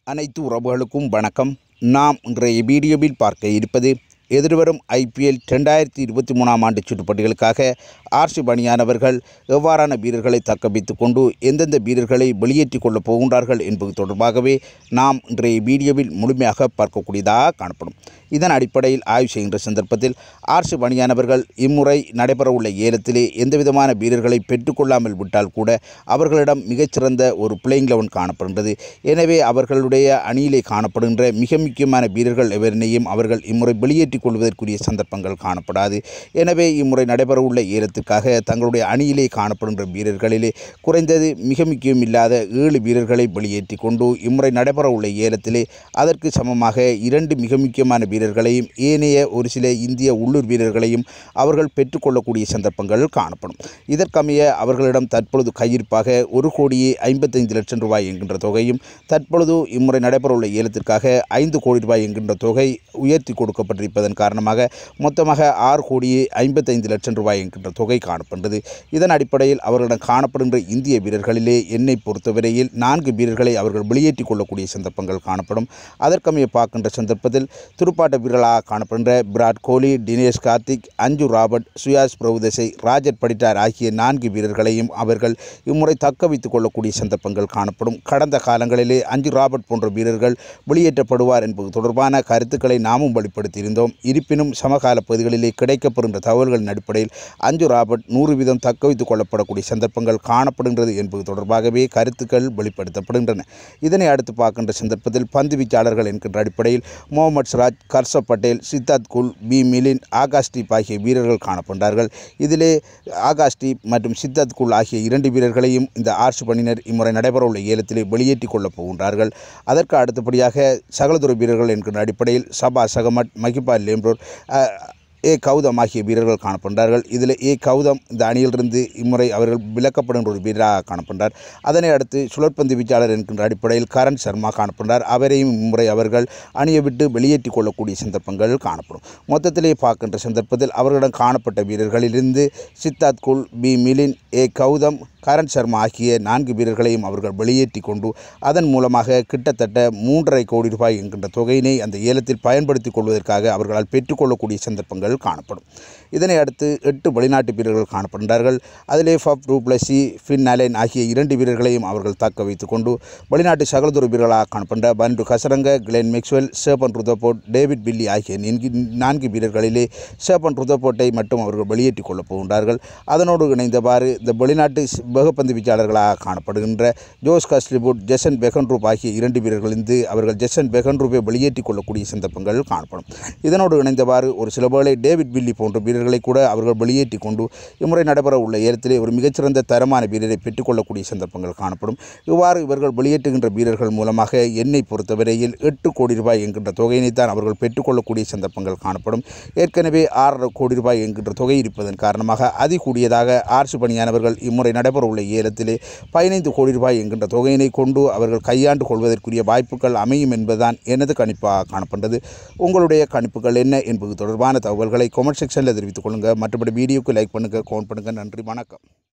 அனைத்து உறவுகளுக்கும் வணக்கம் நாம் இன்றைய வீடியோவில் பார்க்க இருப்பது எதிர்வரும் ஐபிஎல் ரெண்டாயிரத்தி இருபத்தி மூணாம் ஆண்டு சுற்றுப்பட்டிகளுக்காக ஆர்சி பணியானவர்கள் எவ்வாறான வீரர்களை தக்க வைத்துக் கொண்டு எந்தெந்த வீரர்களை வெளியேற்றிக் கொள்ளப் போகின்றார்கள் என்பது தொடர்பாகவே நாம் இன்றைய வீடியோவில் முழுமையாக பார்க்கக்கூடியதாக காணப்படும் இதன் அடிப்படையில் ஆய்வு செய்கின்ற சந்தர்ப்பத்தில் ஆர்சி பணியானவர்கள் இம்முறை நடைபெறவுள்ள ஏலத்திலே எந்தவிதமான வீரர்களை பெற்றுக்கொள்ளாமல் விட்டால் கூட அவர்களிடம் மிகச்சிறந்த ஒரு பிளேயிங் லெவன் காணப்படுகின்றது எனவே அவர்களுடைய அணியிலே காணப்படுகின்ற மிக முக்கியமான வீரர்கள் எவரினையும் அவர்கள் இம்முறை வெளியேற்றிக் கொள்வதற்குரிய சந்தர்ப்பங்கள் காணப்படாது எனவே இம்முறை நடைபெறவுள்ள ஏலத்துக்காக தங்களுடைய அணியிலே காணப்படுகின்ற வீரர்களிலே குறைந்தது மிக முக்கியம் இல்லாத ஏழு வீரர்களை வெளியேற்றி கொண்டு இம்முறை நடைபெறவுள்ள ஏலத்திலே அதற்கு சமமாக இரண்டு மிக முக்கியமான வீரர்களையும் ஏனைய ஒரு சில இந்திய உள்ளூர் வீரர்களையும் அவர்கள் பெற்றுக்கொள்ளக்கூடிய சந்தர்ப்பங்கள் காணப்படும் இதற்கமைய அவர்களிடம் தற்பொழுது கையிருப்பாக ஒரு கோடியே ஐம்பத்தைந்து லட்சம் ரூபாய் என்கின்ற தொகையும் தற்பொழுது இம்முறை நடைபெறவுள்ள ஏலத்திற்காக ஐந்து கோடி ரூபாய் என்கின்ற தொகை உயர்த்தி கொடுக்கப்பட்டிருப்பதன் காரணமாக மொத்தமாக ஆறு கோடியே ஐம்பத்தைந்து லட்சம் ரூபாய் என்கின்ற தொகை காணப்படுகிறது இதன் அடிப்படையில் அவர்களிடம் காணப்படுகின்ற இந்திய வீரர்களிலே என்னை பொறுத்தவரையில் நான்கு வீரர்களை அவர்கள் வெளியேற்றிக் கொள்ளக்கூடிய சந்தர்ப்பங்கள் காணப்படும் அதற்கமைய பார்க்கின்ற சந்தர்ப்பத்தில் துடுப்பாட்ட வீரர்களாக காணப்படுகின்ற விராட் கோலி தினேஷ் கார்த்திக் அஞ்சு ராபர்ட் சுயாஸ் பிரபுதேசை ராஜர் படிட்டார் ஆகிய நான்கு வீரர்களையும் அவர்கள் இம்முறை தக்க வைத்துக் கொள்ளக்கூடிய சந்தர்ப்பங்கள் காணப்படும் கடந்த காலங்களிலே அஞ்சு ராபர்ட் போன்ற வீரர்கள் வெளியேற்றப்படுவார் என்பது தொடர்பான கருத்துக்களை நாமும் வெளிப்படுத்தியிருந்தோம் இருப்பினும் சமகால பகுதிகளிலே கிடைக்கப்படுகின்ற தகவல்களின் அடிப்படையில் அஞ்சு ராபர்ட் நூறு வீதம் தக்க வைத்துக் கொள்ளப்படக்கூடிய சந்தர்ப்பங்கள் காணப்படுகின்றது என்பது தொடர்பாகவே கருத்துக்கள் வெளிப்படுத்தப்படுகின்றன இதனை அடுத்து பார்க்கின்ற சந்தர்ப்பத்தில் பந்து வீச்சாளர்கள் என்கின்ற அடிப்படையில் முகமது சிராஜ் கர்ஷப் பட்டேல் சித்தார்த் குல் பி மிலின் ஆகாஷ்டீப் ஆகிய வீரர்கள் காணப்படுகிறார்கள் இதிலே ஆகாஷ்டீப் மற்றும் சித்தார்த் குல் ஆகிய இரண்டு வீரர்களையும் இந்த ஆர்ஷ் பணியினர் இம்முறை நடைபெறவுள்ள ஏலத்திலே வெளியேற்றிக் கொள்ளப் போகின்றார்கள் அதற்கு அடுத்தபடியாக சகலதுறை வீரர்கள் என்கின்ற அடிப்படையில் சபா சகமட் மகிபால் லேம்ரோர் அஹ், ஏ கௌதம் ஆகிய வீரர்கள் காணப்படுகிறார்கள் இதில் ஏ கௌதம் இந்த அணியிலிருந்து இம்முறை அவர்கள் விலக்கப்படுகின்ற ஒரு வீரராக காணப்படுகிறார் அதனை அடுத்து சுழற்பந்து வீச்சாளர் என்கின்ற அடிப்படையில் கரண் சர்மா காணப்படுகிறார் அவரையும் இம்முறை அவர்கள் அணியை விட்டு வெளியேற்றிக் கொள்ளக்கூடிய சந்தர்ப்பங்கள் காணப்படும் மொத்தத்திலே பார்க்கின்ற சந்தர்ப்பத்தில் அவர்களிடம் காணப்பட்ட வீரர்களிலிருந்து சித்தார்த் குல் பி மிலின் ஏ கௌதம் கரண் சர்மா ஆகிய நான்கு வீரர்களையும் அவர்கள் வெளியேற்றி கொண்டு அதன் மூலமாக கிட்டத்தட்ட மூன்றரை கோடி ரூபாய் என்கின்ற தொகையினை அந்த ஏலத்தில் பயன்படுத்திக் கொள்வதற்காக அவர்களால் பெற்றுக்கொள்ளக்கூடிய சந்தர்ப்பங்கள் காணப்படும் இதனை அடுத்து எட்டு வெளிநாட்டு வீரர்கள் காணப்படுகிறார்கள் அதிலே ஃபப் ரூப்ளசி ஃபின் அலைன் ஆகிய இரண்டு வீரர்களையும் அவர்கள் தக்க வைத்துக் கொண்டு வெளிநாட்டு சகலதுறை வீரர்களாக காணப்படுகின்ற Wanindu Hasaranga Glenn Maxwell Sherfane Rutherford David Willey ஆகிய நான்கு நான்கு வீரர்களிலே சேப்பன் ருதபோட்டை மட்டும் அவர்கள் வெளியேற்றிக் கொள்ளப் போகின்றார்கள் அதனோடு இணைந்தவாறு இந்த வெளிநாட்டு வேகப்பந்து வீச்சாளர்களாக காணப்படுகின்ற ஜோஸ் கஸ்லிபுட் ஜெசன் பெகன்ரூப் ஆகிய இரண்டு வீரர்களிருந்து அவர்கள் ஜெசன் பெகன்ரூப்பை வெளியேற்றிக் கொள்ளக்கூடிய சந்தர்ப்பங்கள் காணப்படும் இதனோடு இணைந்தவாறு ஒரு சில வேளை டேவிட் பில்லி போன்ற வீரர்களை கூட அவர்கள் வெளியேற்றி கொண்டு இம்முறை நடைபெற உள்ள ஏலத்திலே ஒரு மிகச்சிறந்த தரமான வீரரை பெற்றுக்கொள்ளக்கூடிய சந்தர்ப்பங்கள் காணப்படும் இவ்வாறு இவர்கள் வெளியேற்றுகின்ற வீரர்கள் மூலமாக என்னை பொறுத்தவரையில் எட்டு கோடி ரூபாய் என்கின்ற தொகையினைத்தான் அவர்கள் பெற்றுக்கொள்ளக்கூடிய சந்தர்ப்பங்கள் காணப்படும் ஏற்கனவே ஆறரை கோடி ரூபாய் என்கின்ற தொகை இருப்பதன் காரணமாக அதிகூடியதாக ஆர்சு பணியானவர்கள் இம்முறை நடைபெற உள்ள ஏலத்திலே பதினைந்து கோடி ரூபாய் என்கின்ற தொகையினை கொண்டு அவர்கள் கையாண்டு கொள்வதற்குரிய வாய்ப்புகள் அமையும் என்பதுதான் எனது கணிப்பாக காணப்பட்டது உங்களுடைய கணிப்புகள் என்ன என்பது தொடர்பான தகவல்களை கமெண்ட் செக்ஷனில் தெரிவித்துக் கொள்ளுங்கள் மற்றபடி வீடியோக்கு லைக் பண்ணுங்கள் கமெண்ட் பண்ணுங்கள் நன்றி வணக்கம்